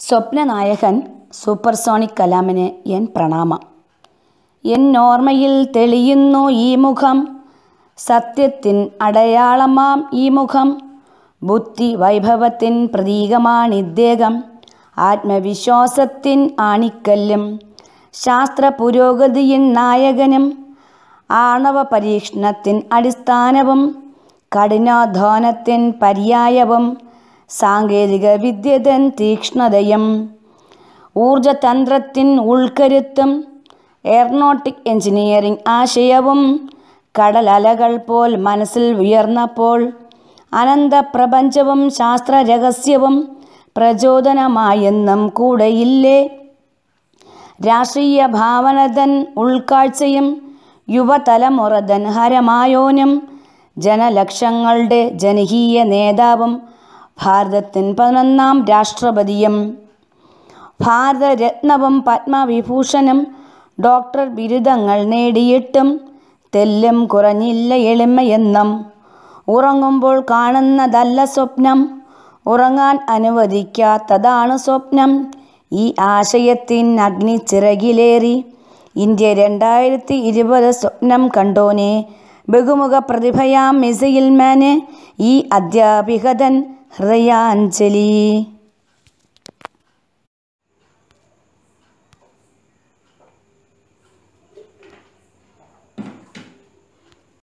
സ്വപ്നനായകൻ supersonic കലാമിന് N പ്രണാമം എന്നോർമ്മയിൽ തെളിയുന്നു ഈ മുഖം സത്യത്തിൻ അടയാളമാം ഈ മുഖം ബുദ്ധി വൈഭവത്തിൻ പ്രതീകമാണിദ്ദേഹം ആത്മവിശ്വാസത്തിൻ ആണിക്കല്ലും ശാസ്ത്ര പുരോഗതിയിൻ നായകനും ആണവ പരീക്ഷണത്തിൻ അടിസ്ഥാനവും കഠിനാധ്വാനത്തിൻ പര്യായവും സാങ്കേതിക വിദ്യതൻ തീക്ഷ്ണതയും ഊർജതന്ത്രത്തിൻ ഉൾക്കരുത്തും എയറോനോട്ടിക് എഞ്ചിനീയറിംഗ് ആശയവും കടലലകൾ പോൽ മനസ്സിൽ ഉയർന്നപ്പോൾ അനന്തപ്രപഞ്ചവും ശാസ്ത്ര രഹസ്യവും പ്രചോദനമായെന്നും കൂടെയില്ലേ രാഷ്ട്രീയ ഭാവനതൻ ഉൾക്കാഴ്ചയും യുവതലമുറതൻ ഹരമായോനും ജനലക്ഷങ്ങളുടെ ജനകീയ നേതാവും ഭാരതത്തിൻ പതിനൊന്നാം രാഷ്ട്രപതിയും ഭാരതരത്നവും പത്മവിഭൂഷണും ഡോക്ടർ ബിരുദങ്ങൾ നേടിയിട്ടും തെല്ലും കുറഞ്ഞില്ല എളിമയെന്നും ഉറങ്ങുമ്പോൾ കാണുന്നതല്ല സ്വപ്നം ഉറങ്ങാൻ അനുവദിക്കാത്തതാണ് സ്വപ്നം ഈ ആശയത്തിൻ അഗ്നിച്ചിറകിലേറി ഇന്ത്യ രണ്ടായിരത്തി ഇരുപത് സ്വപ്നം കണ്ടോനെ ബഹുമുഖ പ്രതിഭയാം മിസൈൽ മാന് ഈ അധ്യാപികതൻ ഹൃദയാഞ്ജലി